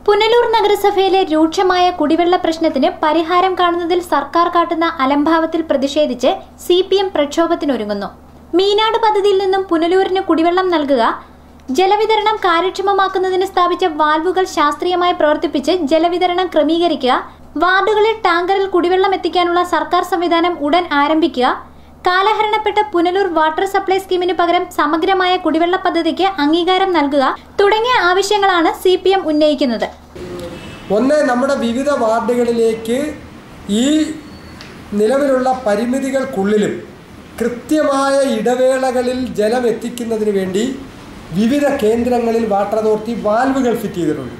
പുനലൂർ നഗരസഭയിലെ രൂക്ഷമായ കുടിവെള്ള പ്രശ്നത്തിന് പരിഹാരം കാണുന്നതിൽ സർക്കാർ കാട്ടുന്ന അലംഭാവത്തിൽ പ്രതിഷേധിച്ച് സി പി എം പ്രക്ഷോഭത്തിനൊരുങ്ങുന്നു മീനാട് പദ്ധതിയിൽ നിന്നും പുനലൂരിന് കുടിവെള്ളം നൽകുക ജലവിതരണം കാര്യക്ഷമമാക്കുന്നതിന് സ്ഥാപിച്ച വാൽവുകൾ ശാസ്ത്രീയമായി പ്രവർത്തിപ്പിച്ച് ജലവിതരണം ക്രമീകരിക്കുക വാർഡുകളിൽ ടാങ്കറിൽ കുടിവെള്ളം എത്തിക്കാനുള്ള സർക്കാർ സംവിധാനം ഉടൻ ആരംഭിക്കുക കാലഹരണപ്പെട്ട പുനലൂർ വാട്ടർ സപ്ലൈ സ്കീമിന് പകരം സമഗ്രമായ കുടിവെള്ള പദ്ധതിക്ക് അംഗീകാരം നൽകുക തുടങ്ങിയ ആവശ്യങ്ങളാണ് സി പി എം ഉന്നയിക്കുന്നത് ഒന്ന് നമ്മുടെ വിവിധ വാർഡുകളിലേക്ക് ഈ നിലവിലുള്ള പരിമിതികൾക്കുള്ളിലും കൃത്യമായ ഇടവേളകളിൽ ജലം എത്തിക്കുന്നതിന് വേണ്ടി വിവിധ കേന്ദ്രങ്ങളിൽ വാട്ടർ അതോറിറ്റി വാൽവുകൾ ഫിറ്റ് ചെയ്തിട്ടുണ്ട്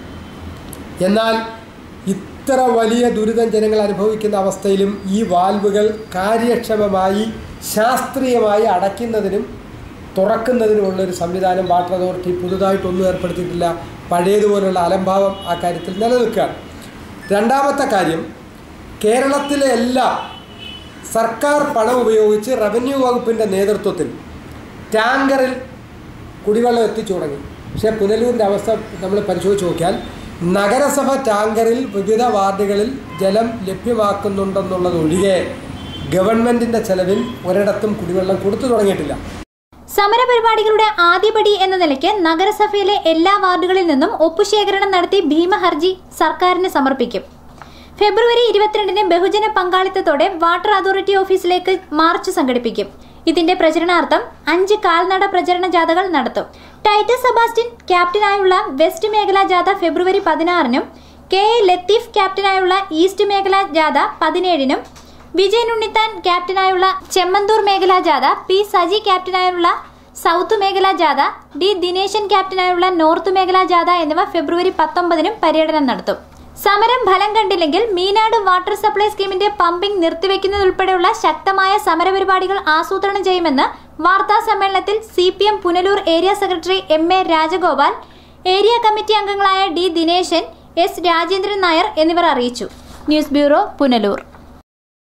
എന്നാൽ ഇത്ര വലിയ ദുരിതം ജനങ്ങൾ അനുഭവിക്കുന്ന അവസ്ഥയിലും ഈ വാൽവുകൾ കാര്യക്ഷമമായി ശാസ്ത്രീയമായി അടയ്ക്കുന്നതിനും തുറക്കുന്നതിനുമുള്ള ഒരു സംവിധാനം വാട്ടർ അതോറിറ്റി പുതുതായിട്ടൊന്നും ഏർപ്പെടുത്തിയിട്ടില്ല പഴയതുപോലുള്ള അലംഭാവം ആ കാര്യത്തിൽ നിലനിൽക്കുകയാണ് രണ്ടാമത്തെ കാര്യം കേരളത്തിലെ എല്ലാ സർക്കാർ പണം ഉപയോഗിച്ച് റവന്യൂ വകുപ്പിൻ്റെ നേതൃത്വത്തിൽ ടാങ്കറിൽ കുടിവെള്ളം എത്തിച്ചു തുടങ്ങി പക്ഷേ പുനലൂരിൻ്റെ അവസ്ഥ നമ്മൾ പരിശോധിച്ച് നോക്കിയാൽ നഗരസഭ ടാങ്കറിൽ വിവിധ വാർഡുകളിൽ ജലം ലഭ്യമാക്കുന്നുണ്ടെന്നുള്ളതൊഴികെ ഗവൺമെൻറ്റിൻ്റെ ചെലവിൽ ഒരിടത്തും കുടിവെള്ളം കൊടുത്തു തുടങ്ങിയിട്ടില്ല സമരപരിപാടികളുടെ ആദ്യപടി എന്ന നിലയ്ക്ക് നഗരസഭയിലെ എല്ലാ വാർഡുകളിൽ നിന്നും ഒപ്പുശേഖരണം നടത്തി ഭീമഹർജി സർക്കാരിന് സമർപ്പിക്കും ഫെബ്രുവരി ഇരുപത്തിരണ്ടിന് ബഹുജന പങ്കാളിത്തത്തോടെ വാട്ടർ അതോറിറ്റി ഓഫീസിലേക്ക് മാർച്ച് സംഘടിപ്പിക്കും ഇതിന്റെ പ്രചരണാർത്ഥം അഞ്ച് കാൽനട പ്രചരണ ജാഥകൾ നടത്തും ടൈറ്റസ് സെബാസ്റ്റ്യൻ ക്യാപ്റ്റനായുള്ള വെസ്റ്റ് മേഖലാ ജാഥ ഫെബ്രുവരി പതിനാറിനും കെ എ ലത്തീഫ് ക്യാപ്റ്റനായുള്ള ഈസ്റ്റ് മേഖലാ ജാഥ പതിനേഴിനും വിജയൻ ഉണ്ണിത്താൻ ക്യാപ്റ്റനായുള്ള ചെമ്മന്തൂർ മേഖലാ ജാഥ പി സജി ക്യാപ്റ്റനായുള്ള സൗത്ത് മേഖലാ ജാഥ ഡി ദിനേശൻ ക്യാപ്റ്റനായുള്ള നോർത്ത് മേഖലാ ജാഥ എന്നിവ ഫെബ്രുവരി പത്തൊമ്പതിനും പര്യടനം നടത്തും സമരം ഫലം കണ്ടില്ലെങ്കിൽ മീനാട് വാട്ടർ സപ്ലൈ സ്കീമിന്റെ പമ്പിംഗ് നിർത്തിവെക്കുന്നതുൾപ്പെടെയുള്ള ശക്തമായ സമരപരിപാടികൾ ആസൂത്രണം ചെയ്യുമെന്ന് വാർത്താ സമ്മേളനത്തിൽ C P M Punalur area secretary M A Rajagopal area committee അംഗങ്ങളായ ഡി ദിനേശൻ എസ് രാജേന്ദ്രൻ നായർ എന്നിവർ അറിയിച്ചു ന്യൂസ് ബ്യൂറോ പുനലൂർ